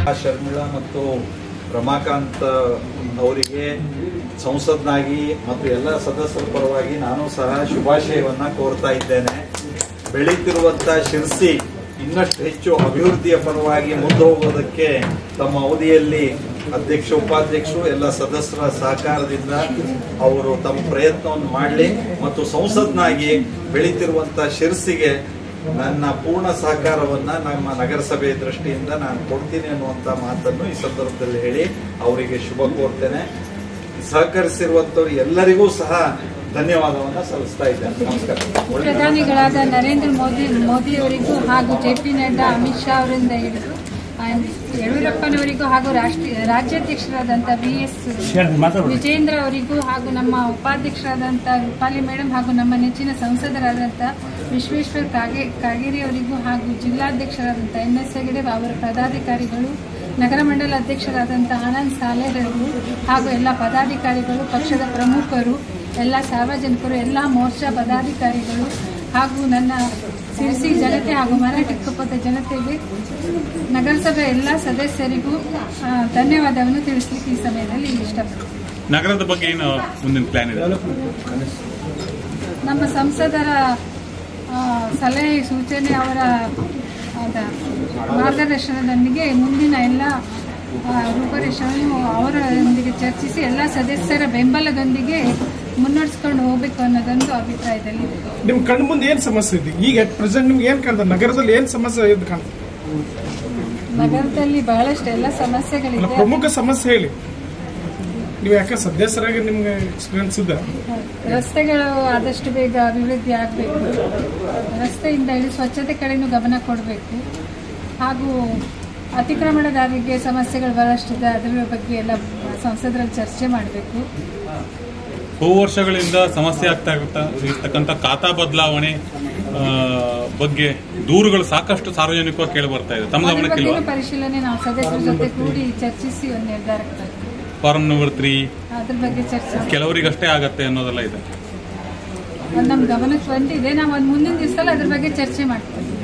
ಶರ್ಮಿಳಾ ಮತ್ತು ರಮಾಕಾಂತ್ ಅವರಿಗೆ ಸಂಸದ್ನಾಗಿ ಮತ್ತು ಎಲ್ಲ ಸದಸ್ಯರ ಪರವಾಗಿ ನಾನು ಸಹ ಶುಭಾಶಯವನ್ನ ಕೋರ್ತಾ ಇದ್ದೇನೆ ಬೆಳೀತಿರುವಂತ ಶಿರ್ಸಿ ಇನ್ನಷ್ಟು ಹೆಚ್ಚು ಅಭಿವೃದ್ಧಿಯ ಪರವಾಗಿ ಮುಂದೆ ಹೋಗೋದಕ್ಕೆ ತಮ್ಮ ಅವಧಿಯಲ್ಲಿ ಅಧ್ಯಕ್ಷ ಉಪಾಧ್ಯಕ್ಷರು ಎಲ್ಲ ಸದಸ್ಯರ ಸಹಕಾರದಿಂದ ಅವರು ತಮ್ಮ ಪ್ರಯತ್ನವನ್ನು ಮಾಡಲಿ ಮತ್ತು ಸಂಸದ್ನಾಗಿ ಬೆಳೀತಿರುವಂತ ಶಿರ್ಸಿಗೆ ನನ್ನ ಪೂರ್ಣ ಸಹಕಾರವನ್ನ ನಮ್ಮ ನಗರಸಭೆ ದೃಷ್ಟಿಯಿಂದ ನಾನು ಕೊಡ್ತೀನಿ ಅನ್ನುವಂತ ಮಾತನ್ನು ಈ ಸಂದರ್ಭದಲ್ಲಿ ಹೇಳಿ ಅವರಿಗೆ ಶುಭ ಕೋರ್ತೇನೆ ಸಹಕರಿಸಿರುವಂತವ್ರು ಎಲ್ಲರಿಗೂ ಸಹ ಧನ್ಯವಾದವನ್ನ ಸಲ್ಲಿಸ್ತಾ ಇದ್ದೇನೆ ನಮಸ್ಕಾರ ಪ್ರಧಾನಿಗಳಾದ ನರೇಂದ್ರ ಮೋದಿ ಮೋದಿಯವರಿಗೂ ಹಾಗೂ ಜೆ ಪಿ ನಡ್ಡಾ ಅಮಿತ್ ಶಾ ಅವರಿಂದ ಹಿಡಿದು ಆ, ಯಡಿಯೂರಪ್ಪನವರಿಗೂ ಹಾಗೂ ರಾಷ್ಟ್ರೀಯ ರಾಜ್ಯಾಧ್ಯಕ್ಷರಾದಂಥ ವಿ ಎಸ್ ವಿಜೇಂದ್ರ ಅವರಿಗೂ ಹಾಗೂ ನಮ್ಮ ಉಪಾಧ್ಯಕ್ಷರಾದಂಥ ರೂಪಾಲಿ ಮೇಡಮ್ ಹಾಗೂ ನಮ್ಮ ನೆಚ್ಚಿನ ಸಂಸದರಾದಂಥ ವಿಶ್ವೇಶ್ವರ್ ಕಾಗೆ ಕಾಗೇರಿ ಅವರಿಗೂ ಹಾಗೂ ಜಿಲ್ಲಾಧ್ಯಕ್ಷರಾದಂಥ ಎನ್ ಎಸ್ ಹೆಗಡೆ ಅವರ ಪದಾಧಿಕಾರಿಗಳು ನಗರ ಮಂಡಲ ಅಧ್ಯಕ್ಷರಾದಂಥ ಆನಂದ್ ಸಾಲೇರವರು ಹಾಗೂ ಎಲ್ಲ ಪದಾಧಿಕಾರಿಗಳು ಪಕ್ಷದ ಪ್ರಮುಖರು ಎಲ್ಲ ಸಾರ್ವಜನಿಕರು ಎಲ್ಲ ಮೋರ್ಚಾ ಪದಾಧಿಕಾರಿಗಳು ಹಾಗೂ ನನ್ನ ಸಿರಿಸಿ ಜನತೆ ಹಾಗೂ ಮರಾಠಿ ಕುಪ್ಪದ ಜನತೆಗೆ ನಗರಸಭೆ ಎಲ್ಲ ಸದಸ್ಯರಿಗೂ ಆ, ಧನ್ಯವಾದವನ್ನು ತಿಳಿಸ್ಲಿಕ್ಕೆ ಈ ಸಮಯದಲ್ಲಿ ಇಷ್ಟಪಡ್ತೀನಿ ನಗರದ ಬಗ್ಗೆ ಏನು ಮುಂದಿನ ಪ್ಲಾನ್ ಇದೆ ನಮ್ಮ ಸಂಸದರ ಆ, ಸಲಹೆ ಸೂಚನೆ ಅವರ ಅದ, ಮಾರ್ಗದರ್ಶನದೊಂದಿಗೆ ಮುಂದಿನ ಎಲ್ಲ ಆ, ರೂಪರೇಷೆಯನ್ನು ಅವರೊಂದಿಗೆ ಚರ್ಚಿಸಿ ಎಲ್ಲ ಸದಸ್ಯರ ಬೆಂಬಲದೊಂದಿಗೆ ಮುನ್ನಡೆಸ್ಕೊಂಡು ಹೋಗಬೇಕು ಅನ್ನೋದೊಂದು ಅಭಿಪ್ರಾಯದಲ್ಲಿ ಇದೆ ನಿಮ್ ಕಣ್ ಮುಂದೆ ಏನ್ ಸಮಸ್ಯೆ ಇದೆ ಈಗ ಅಟ್ ಪ್ರೆಸೆಂಟ್ ನಿಮ್ಗೆ ಏನ್ ಕಾಣ್ತದೆ ನಗರದಲ್ಲಿ ಏನ್ ಸಮಸ್ಯೆ ಇದ್ ಕಾಣ್ತದೆ ನಗರದಲ್ಲಿ ಬಹಳಷ್ಟು ಎಲ್ಲ ಅಲ್ಲ, ಸಮಸ್ಯೆಗಳಿದೆ ಪ್ರಮುಖ ಸಮಸ್ಯೆ ಹೇಳಿ ನೀವು ಯಾಕೆ ಸದಸ್ಯರಾಗಿ ನಿಮ್ಗೆ ಎಕ್ಸ್ಪೀರಿಯನ್ಸ್ ಇದೆ ರಸ್ತೆಗಳು ಆದಷ್ಟು ಬೇಗ ಅಭಿವೃದ್ಧಿ ಆಗಬೇಕು ರಸ್ತೆಯಿಂದ ಹಿಡಿದು ಸ್ವಚ್ಛತೆ ಕಡೆನೂ ಗಮನ ಕೊಡಬೇಕು ಹಾಗೂ ಅತಿಕ್ರಮಣದಾರರಿಗೆ ಸಮಸ್ಯೆಗಳು ಬಹಳಷ್ಟಿದೆ ಅದರ ಬಗ್ಗೆ ಎಲ್ಲ ಸಂಸದರಲ್ಲಿ ಚರ್ಚೆ ಮಾಡಬೇಕು ಬಹು ವರ್ಷಗಳಿಂದ ಸಮಸ್ಯೆ ಆಗ್ತಾ ಇರ್ತ- ಇರ್ತಕ್ಕಂಥ ಖಾತಾ ಬದಲಾವಣೆ ಆ, ಬಗ್ಗೆ ದೂರುಗಳು ಸಾಕಷ್ಟು ಸಾರ್ವಜನಿಕವಾಗಿ ಕೇಳಿ ಬರ್ತಾ ಇದೆ ತಮ್ಮ ಅದ್ರ ಗಮನಕ್ಕೆ ಬಗ್ಗೆನೂ ಇಲ್ವಾ ಪರಿಶೀಲನೆ ನಾವು ಸದಸ್ಯರ ಜೊತೆ ಕೂಡಿ ಚರ್ಚಿಸಿ ಒಂದು ನಿರ್ಧಾರಕ್ಕೆ ಬರ್ತೀವಿ ಫಾರಂ ನಂಬರ್ ತ್ರೀ ಅದ್ರ ಬಗ್ಗೆ ಚರ್ಚೆ ಕೆಲವರಿಗಷ್ಟೇ ಆಗತ್ತೆ ಅನ್ನೋದೆಲ್ಲ ಇದೆ ಅದು ನಮ್ಮ ಗಮನಕ್ಕೆ ಬಂದಿದೆ ನಾವು ಒಂದು ಮುಂದಿನ ದಿವಸದಲ್ಲಿ ಅದ್ರ ಬಗ್ಗೆ ಚರ್ಚೆ ಮಾಡ್ತೀವಿ